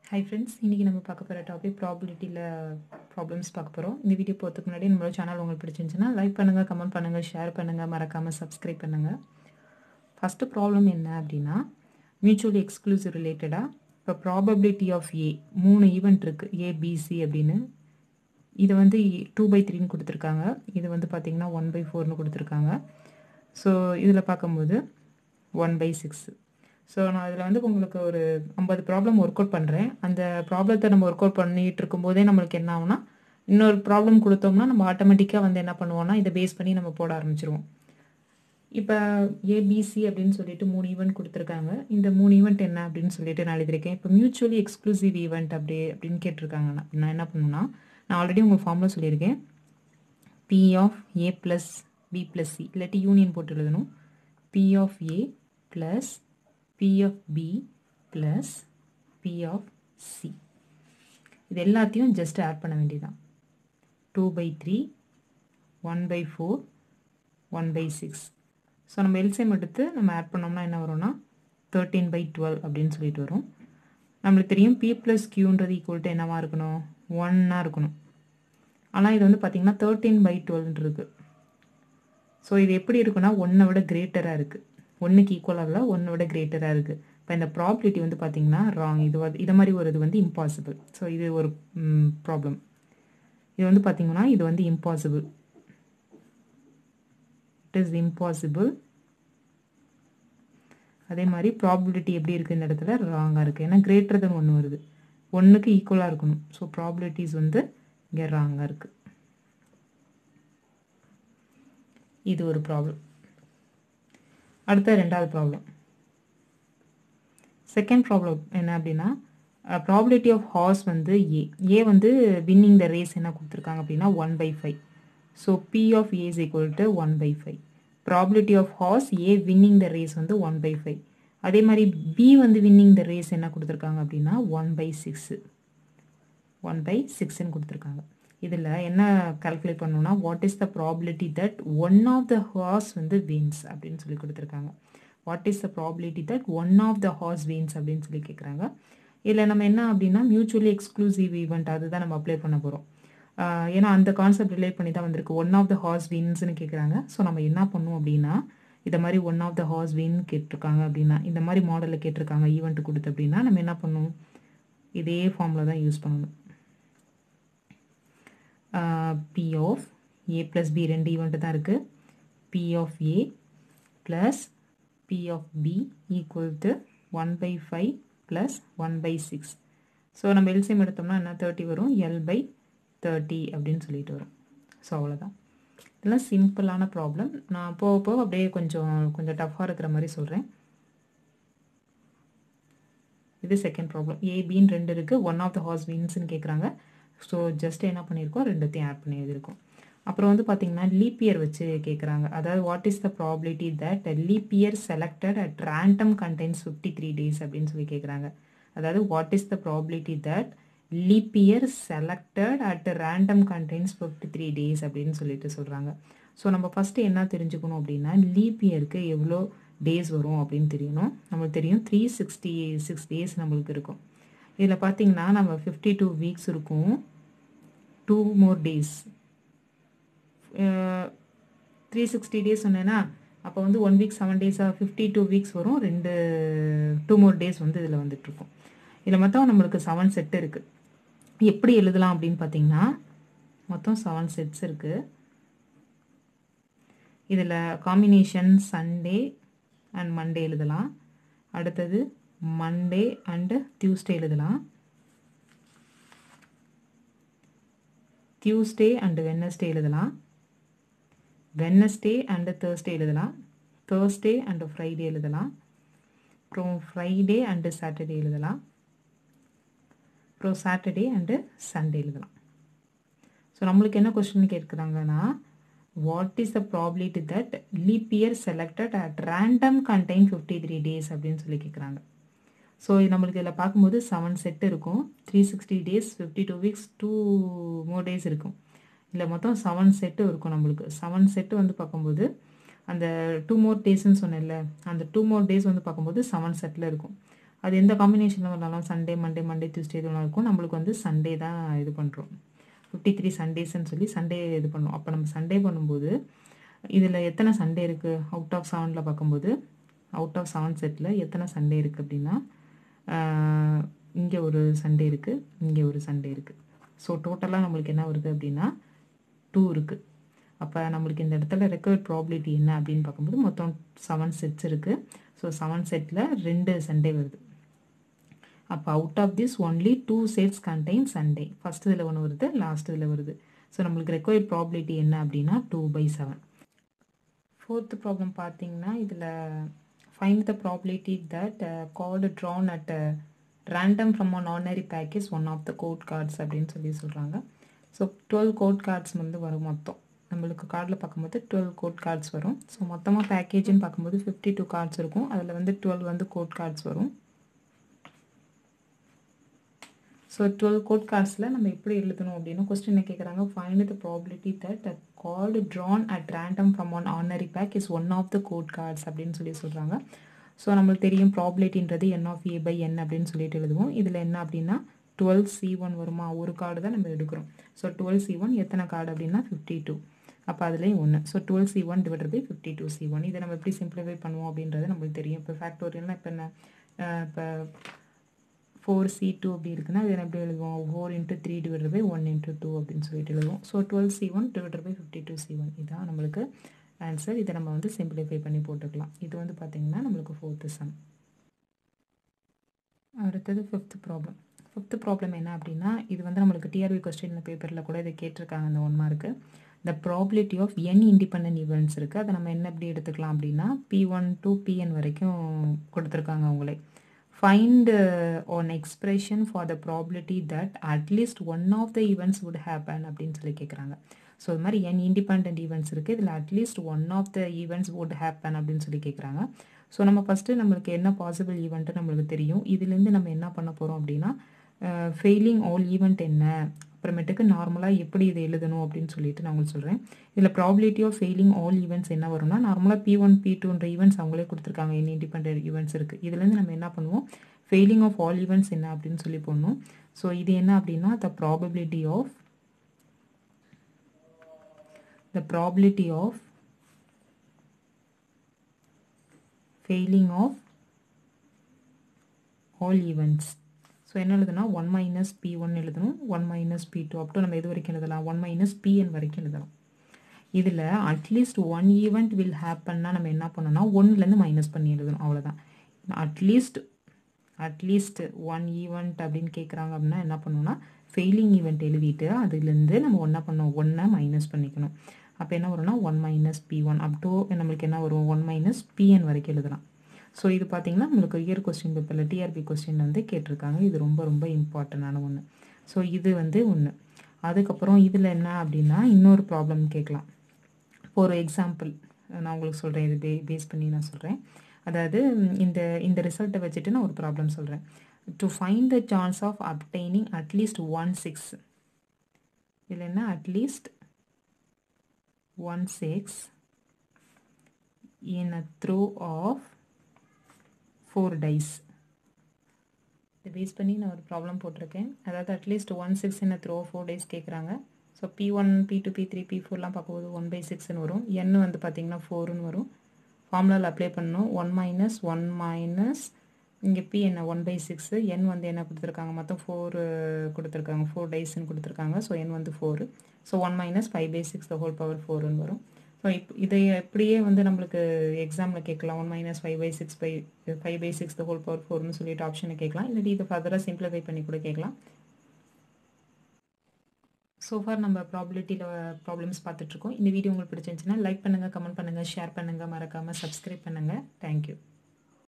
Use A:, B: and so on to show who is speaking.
A: hi friends இன்றைக்கி நம்ம பார்க்க போகிற டாபிக் ப்ராபிலிட்டியில் ப்ராப்ளம்ஸ் பார்க்க போகிறோம் இந்த வீடியோ போகிறதுக்கு முன்னாடி நம்மளோட சேனல் உங்களுக்கு பிடிச்சிருந்துச்சுன்னா லைக் பண்ணுங்கள் கமெண்ட் பண்ணுங்கள் ஷேர் பண்ணுங்கள் மறக்காமல் சப்ஸ்கிரைப் பண்ணுங்கள் ஃபஸ்ட்டு ப்ராப்ளம் என்ன அப்படின்னா மியூச்சுவலி எக்ஸ்க்ளூசிவ் ரிலேட்டடாக இப்போ ப்ராபபிலிட்டி ஆஃப் ஏ மூணு ஈவெண்ட் இருக்குது ஏபிசி அப்படின்னு இது வந்து டூ பை த்ரீன்னு கொடுத்துருக்காங்க இது வந்து பார்த்திங்கன்னா ஒன் பை ஃபோர்னு கொடுத்துருக்காங்க ஸோ இதில் பார்க்கும்போது ஒன் பை சிக்ஸு ஸோ நான் அதில் வந்து உங்களுக்கு ஒரு ஐம்பது ப்ராப்ளம் ஒர்க் அவுட் பண்ணுறேன் அந்த ப்ராப்ளத்தை நம்ம ஒர்க் அவுட் பண்ணிகிட்டு இருக்கும்போதே நம்மளுக்கு என்ன ஆகும்னா இன்னொரு ப்ராப்ளம் கொடுத்தோம்னா நம்ம ஆட்டோமேட்டிக்காக வந்து என்ன பண்ணுவோம்னா இதை பேஸ் பண்ணி நம்ம போட ஆரம்பிச்சிருவோம் இப்போ ஏபிசி அப்படின்னு சொல்லிட்டு மூணு ஈவெண்ட் கொடுத்துருக்காங்க இந்த மூணு ஈவெண்ட் என்ன அப்படின்னு சொல்லிட்டு நான் எழுதியிருக்கேன் இப்போ மியூச்சுவலி எக்ஸ்க்ளூசிவ் ஈவெண்ட் அப்படி அப்படின்னு கேட்டிருக்காங்க நான் நான் என்ன பண்ணுன்னா நான் ஆல்ரெடி உங்கள் ஃபார்மில் சொல்லியிருக்கேன் P of A plus B plus C இல்லாட்டி யூனியன் போட்டு எழுதணும் P of A plus P of B plus P of C இது எல்லாத்தையும் ஜஸ்ட் ஆட் பண்ண வேண்டியதான் two by three one by four one by six so நம்ம LCM எடுத்து நம்ம ஆட் பண்ணோம்னா என்ன வரும்னா தேர்ட்டீன் பை டுவெல் அப்படின்னு சொல்லிட்டு வரும் நம்மளுக்கு தெரியும் பி ப்ளஸ் கியூன்றது ஈக்குவல் டு என்னவாக இருக்கணும் ஒன்னாக இருக்கணும் ஆனால் இது வந்து பார்த்திங்கன்னா தேர்ட்டீன் பை டுவெல்னு இருக்குது ஸோ இது எப்படி இருக்குன்னா ஒன்றை விட கிரேட்டராக இருக்குது ஒன்றுக்கு ஈக்குவலாக இல்லை ஒன்றை விட கிரேட்டராக இருக்குது இப்போ இந்த ப்ராபிலிட்டி வந்து பார்த்திங்கன்னா ராங் இது வந்து இதை மாதிரி ஒரு இது வந்து இம்பாசிபிள் ஸோ இது ஒரு ப்ராப்ளம் இது வந்து பார்த்திங்கன்னா இது வந்து இம்பாசிபிள் இட் இஸ் இம்பாசிபிள் அதே மாதிரி ப்ராபிலிட்டி எப்படி இருக்குது இந்த இடத்துல ராங்காக இருக்குது ஏன்னா கிரேட்டர் தென் ஒன்று வருது ஒன்றுக்கு ஈக்குவலாக இருக்கணும் ஸோ ப்ராபிலிட்டிஸ் வந்து இங்கே ராங்காக இருக்குது இது ஒரு ப்ராப்ளம் அடுத்த ரெண்டாவது ப்ராப்ளம் செகண்ட் ப்ராப்ளம் என்ன அப்படின்னா ப்ராபிலிட்டி ஆஃப் ஹார்ஸ் வந்து ஏ ஏ வந்து வின்னிங் த ரேஸ் என்ன கொடுத்துருக்காங்க அப்படின்னா one by five so P of A is equal to one by five probability of horse A winning the race வந்து ஒன் பை ஃபைவ் அதே மாதிரி பி வந்து வின்னிங் த ரேஸ் என்ன கொடுத்துருக்காங்க அப்படின்னா one by six one by சிக்ஸ்ன்னு கொடுத்துருக்காங்க இதில் என்ன கால்குலேட் பண்ணணும்னா what is the probability that one of the horse வந்து வின்ஸ் அப்படின்னு சொல்லி கொடுத்துருக்காங்க what is the probability that one of the horse wins அப்படின்னு சொல்லி கேட்குறாங்க இதில் நம்ம என்ன அப்படின்னா மியூச்சுவலி எக்ஸ்க்ளூசிவ் ஈவெண்ட் அதுதான் நம்ம அப்ளை பண்ண போகிறோம் ஏன்னா அந்த கான்செப்ட் ரிலேட் பண்ணி தான் வந்திருக்கு ஒன் ஆஃப் த ஹார்ஸ் வின்ஸ்னு கேட்குறாங்க ஸோ நம்ம என்ன பண்ணுவோம் அப்படின்னா இதை மாதிரி one of the horse win கேட்டிருக்காங்க அப்படின்னா இந்த மாதிரி மாடலில் கேட்டிருக்காங்க ஈவெண்ட் கொடுத்து அப்படின்னா நம்ம என்ன பண்ணுவோம் இதே ஃபார்மில் தான் யூஸ் பண்ணணும் P of A plus B ரெண்டு ஈவெண்ட்டு தான் இருக்குது P of A plus P of B equal to one by five plus one by six so நம்ம எல்சிஎம் எடுத்தோம்னா என்ன தேர்ட்டி வரும் எல் பை தேர்ட்டி அப்படின்னு சொல்லிட்டு வரும் ஸோ அவ்வளோதான் இதெல்லாம் சிம்பிளான ப்ராப்ளம் நான் போக போக அப்படியே கொஞ்சம் கொஞ்சம் டஃப்பாக இருக்கிற மாதிரி சொல்கிறேன் இது செகண்ட் ப்ராப்ளம் ஏபின்னு ரெண்டு இருக்குது ஒன் ஆஃப் த ஹார்ஸ் வின்ஸ்னு கேட்குறாங்க ஸோ ஜஸ்ட் என்ன பண்ணியிருக்கோம் ரெண்டுத்தையும் ஆட் பண்ணி எழுதியிருக்கோம் அப்புறம் வந்து பார்த்தீங்கன்னா லீப் இயர் வச்சு கேட்குறாங்க அதாவது what is the probability that leap year selected at random contains fifty three days அப்படின்னு சொல்லி கேட்குறாங்க அதாவது what is the probability that leap year selected at random contains fifty three days அப்படின்னு சொல்லிட்டு சொல்கிறாங்க ஸோ நம்ம ஃபஸ்ட்டு என்ன தெரிஞ்சுக்கணும் அப்படின்னா லீப் இயருக்கு எவ்வளோ டேஸ் வரும் அப்படின்னு தெரியணும் நம்மளுக்கு தெரியும் த்ரீ சிக்ஸ்டி சிக்ஸ் டேஸ் நம்மளுக்கு இருக்கும் இதில் பார்த்தீங்கன்னா நம்ம ஃபிஃப்டி டூ வீக்ஸ் இருக்கும் two more days three sixty days சொன்னேன்னா அப்போ வந்து ஒன் வீக் செவன் டேஸாக ஃபிஃப்டி டூ வீக்ஸ் வரும் ரெண்டு டூ மோர் டேஸ் வந்து இதில் வந்துட்டுருக்கும் இதில் மொத்தம் நம்மளுக்கு செவன் செட் இருக்குது எப்படி எழுதலாம் அப்படின்னு பார்த்தீங்கன்னா மொத்தம் செவன் செட்ஸ் இருக்குது இதில் காம்பினேஷன் சண்டே அண்ட் மண்டே எழுதலாம் அடுத்தது மண்டே அண்டு டியூஸ்டே எழுதலாம் டியூஸ்டே அண்டு வென்னஸ்டே எழுதலாம் வென்னஸ்டே அண்டு தேர்ஸ்டே எழுதலாம் தேர்ஸ்டே அண்டு ஃப்ரைடே எழுதலாம் அப்புறம் ஃப்ரைடே அண்டு சாட்டர்டே எழுதலாம் அப்புறம் சாட்டர்டே அண்டு சண்டே எழுதலாம் ஸோ நம்மளுக்கு என்ன கொஸ்டின் கேட்குறாங்கன்னா what is the probability that leap year selected at random contain fifty three days அப்படின்னு சொல்லி கேட்குறாங்க ஸோ நம்மளுக்கு இதில் பார்க்கும்போது செவன் செட் இருக்கும் three sixty days fifty two weeks two more days இருக்கும் இல்லை மொத்தம் செவன் செட்டு இருக்கும் நம்மளுக்கு செவன் செட்டு வந்து பார்க்கும்போது அந்த டூ மோர் டேஸ்ன்னு சொன்னேன்ல அந்த டூ மோர் டேஸ் வந்து பார்க்கும்போது செவன் செட்டில் இருக்கும் அது எந்த காம்பினேஷனில் வந்தாலும் சண்டே மண்டே மண்டே டியூஸ்டே இதெல்லாம் இருக்கும் நம்மளுக்கு வந்து சண்டே தான் இது பண்ணுறோம் ஃபிஃப்டி த்ரீ சண்டேஸ்ன்னு சொல்லி சண்டே இது பண்ணுவோம் அப்போ நம்ம சண்டே பண்ணும்போது இதில் எத்தனை சண்டே இருக்குது அவுட் ஆஃப் செவனில் பார்க்கும்போது அவுட் ஆஃப் செவன் செட்டில் எத்தனை சண்டே இருக்குது அப்படின்னா இங்கே ஒரு சண்டே இருக்குது இங்கே ஒரு சண்டே இருக்குது ஸோ டோட்டலாக நம்மளுக்கு என்ன வருது அப்படின்னா டூ இருக்குது அப்போ நம்மளுக்கு இந்த இடத்துல ரெக்கவர்ட் ப்ராபிலிட்டி என்ன அப்படின்னு பார்க்கும்போது மொத்தம் செவன் செட்ஸ் இருக்குது ஸோ செவன் செட்டில் ரெண்டு சண்டே வருது அப்போ out of this only two sets contain Sunday first இதில் ஒன்று வருது லாஸ்ட் இதில் வருது ஸோ நம்மளுக்கு ரெக்வயர்ட் ப்ராபிலிட்டி என்ன அப்படின்னா two by seven fourth problem பார்த்தீங்கன்னா இதில் find the probability that card drawn at random from one ordinary package one of the court cards அப்படின்னு சொல்லி சொல்கிறாங்க ஸோ டுவெல் கோட் கார்ட்ஸ் வந்து வரும் மொத்தம் நம்மளுக்கு கார்டில் பார்க்கும்போது டுவெல் கோட் கார்ட்ஸ் வரும் ஸோ மொத்தமாக பேக்கேஜ்னு பார்க்கும்போது ஃபிஃப்டி டூ கார்ட்ஸ் இருக்கும் அதில் வந்து டுவெல் வந்து கோட் கார்ட்ஸ் வரும் ஸோ டுவெல் கோட் கார்ட்ஸில் நம்ம எப்படி எழுதணும் அப்படின்னா கொஸ்டின் என்ன கேட்குறாங்க find the probability that a card drawn at random from one ordinary pack is one of the court cards அப்படின்னு சொல்லி சொல்கிறாங்க ஸோ நம்மளுக்கு தெரியும் ப்ராபிலிட்டின்றது என் ஆஃப் ஏ பை என் அப்படின்னு சொல்லிட்டு எழுதுவோம் இதில் என்ன அப்படின்னா டுவெல் சி ஒன் வருமா ஒரு கார்டு தான் நம்ம எடுக்கிறோம் ஸோ டுவெல் சி ஒன் எத்தனை கார்டு அப்படின்னா ஃபிஃப்டி டூ அப்போ அதுலேயும் ஒன்று so twelve C one divide by fifty two C one இதை நம்ம எப்படி சிம்பிளிஃபை பண்ணுவோம் அப்படின்றது நம்மளுக்கு தெரியும் இப்போ ஃபேக்டோரியல்னால் இப்போ என்ன இப்போ ஃபோர் சி டூ அப்படி இருக்குன்னா இதை எப்படி எழுதுவோம் four into three divide by one into two அப்படின்னு சொல்லிட்டு எழுதுவோம் so twelve C one divide by fifty two C one இதான் நம்மளுக்கு ஆன்சர் இதை நம்ம வந்து சிம்பிளிஃபை பண்ணி போட்டுக்கலாம் இது வந்து பார்த்திங்கன்னா நம்மளுக்கு ஃபோர்த்து சம் அடுத்தது ஃபிஃப்த் ப்ராப்ளம் ஃபிஃப்த் ப்ராப்ளம் என்ன அப்படின்னா இது வந்து நம்மளுக்கு டிஆர்பி கொஸ்டின் பேப்பரில் கூட இதை கேட்டிருக்காங்க இந்த one mark the probability of N independent events இருக்குது அதை நம்ம என்ன எப்படி எடுத்துக்கலாம் அப்படின்னா பி ஒன் டு பிஎன் வரைக்கும் கொடுத்துருக்காங்க அவங்களே find one expression for the probability that at least one of the events would happen அப்படின்னு சொல்லி கேட்குறாங்க ஸோ இது மாதிரி என் இண்டிபெண்ட் ஈவெண்ட்ஸ் இருக்குது இதில் at least one of the events would happen அப்படின்னு சொல்லி கேட்குறாங்க ஸோ நம்ம ஃபஸ்ட்டு நம்மளுக்கு என்ன பாசிபிள் ஈவெண்ட்டு நம்மளுக்கு தெரியும் இதுலேருந்து நம்ம என்ன பண்ண போகிறோம் அப்படின்னா ஃபெயிலிங் ஆல் ஈவெண்ட் என்ன அப்புறமேட்டுக்கு நார்மலாக எப்படி இதை எழுதணும் அப்படின்னு சொல்லிட்டு நான் உங்களுக்கு சொல்கிறேன் இதில் probability of failing all events என்ன வரும்னா நார்மலாக பி ஒன் பி டூன்ற ஈவெண்ட்ஸ் அவங்களே கொடுத்துருக்காங்க என்ன இண்டிபெண்ட் ஈவெண்ட்ஸ் இருக்குது இதுலேருந்து நம்ம என்ன பண்ணுவோம் ஃபெயிலிங் ஆஃப் ஆல் ஈவெண்ட்ஸ் என்ன அப்படின்னு சொல்லி போடணும் ஸோ இது என்ன அப்படின்னா the probability of the probability of failing of all events so என்ன எழுதுனா ஒன் மைனஸ் பி ஒன் எழுதணும் one minus P two up to நம்ம எது வரைக்கும் எழுதலாம் ஒன் மைனஸ் பிஎன் வரைக்கும் எழுதலாம் இதில் அட்லீஸ்ட் ஒன் ஈவெண்ட் வில் ஹேப்பன்னா நம்ம என்ன பண்ணோம்னா ஒன்லேருந்து மைனஸ் பண்ணி எழுதணும் அவ்வளோதான் அட்லீஸ்ட் அட்லீஸ்ட் ஒன் ஈவெண்ட் அப்படின்னு கேட்குறாங்க அப்படின்னா என்ன பண்ணணும்னா ஃபெயிலிங் ஈவெண்ட் எழுதிட்டு அதுலேருந்து நம்ம ஒன்றா பண்ணோம் ஒன்றை மைனஸ் பண்ணிக்கணும் அப்போ என்ன வரும்னா one minus P one up to நம்மளுக்கு என்ன வரும் ஒன் மைனஸ் பிஎன் வரைக்கும் எழுதலாம் ஸோ இது பார்த்திங்கன்னா நம்மளுக்கு இயர் கொஸ்டின் பேப்பரில் டிஆர்பி கொஸ்டின் வந்து கேட்டிருக்காங்க இது ரொம்ப ரொம்ப இம்பார்ட்டண்டான ஒன்று ஸோ இது வந்து ஒன்று அதுக்கப்புறம் இதில் என்ன அப்படின்னா இன்னொரு ப்ராப்ளம் கேட்கலாம் இப்போ ஒரு எக்ஸாம்பிள் நான் உங்களுக்கு சொல்கிறேன் இது பே பேஸ் பண்ணி நான் சொல்கிறேன் அதாவது இந்த இந்த ரிசல்ட்டை வச்சுட்டு நான் ஒரு ப்ராப்ளம் சொல்கிறேன் to find the chance of obtaining at least one six இதில் என்ன at least one six in a throw of four dice இதை பேஸ் பண்ணி நான் ஒரு ப்ராப்ளம் போட்டிருக்கேன் அதாவது at least one six in a throw four dice கேட்குறாங்க so P one P two P three பி ஃபோர்லாம் பார்க்கும்போது ஒன் பை சிக்ஸ்னு வரும் என் வந்து பார்த்திங்கன்னா ஃபோருன்னு வரும் ஃபார்முலாவில் அப்ளை பண்ணணும் ஒன் மைனஸ் ஒன் மைனஸ் இங்கே பி என்ன ஒன் பை சிக்ஸு என் வந்து என்ன கொடுத்துருக்காங்க மொத்தம் ஃபோர் கொடுத்துருக்காங்க ஃபோர் டைஸ்ன்னு கொடுத்துருக்காங்க ஸோ என் வந்து four so one minus five by six the whole power ஃபோர்னு வரும் ஸோ இப் இதை எப்படியே வந்து நம்மளுக்கு எக்ஸாமில் கேட்கலாம் one minus five by six by five by six the whole power ஃபோர்னு சொல்லிட்டு ஆப்ஷனை கேட்கலாம் இல்லாட்டி இதை ஃபர்தராக சிம்பிளிஃபை பண்ணி கூட கேட்கலாம் ஸோஃபார் நம்ம ப்ராபிலிட்டியில் ப்ராப்ளம்ஸ் பார்த்துட்ருக்கோம் இந்த வீடியோ உங்களுக்கு பிடிச்சிருந்துச்சுன்னா லைக் பண்ணுங்கள் கமெண்ட் பண்ணுங்கள் ஷேர் பண்ணுங்கள் மறக்காமல் சப்ஸ்கிரைப் பண்ணுங்கள் தேங்க்யூ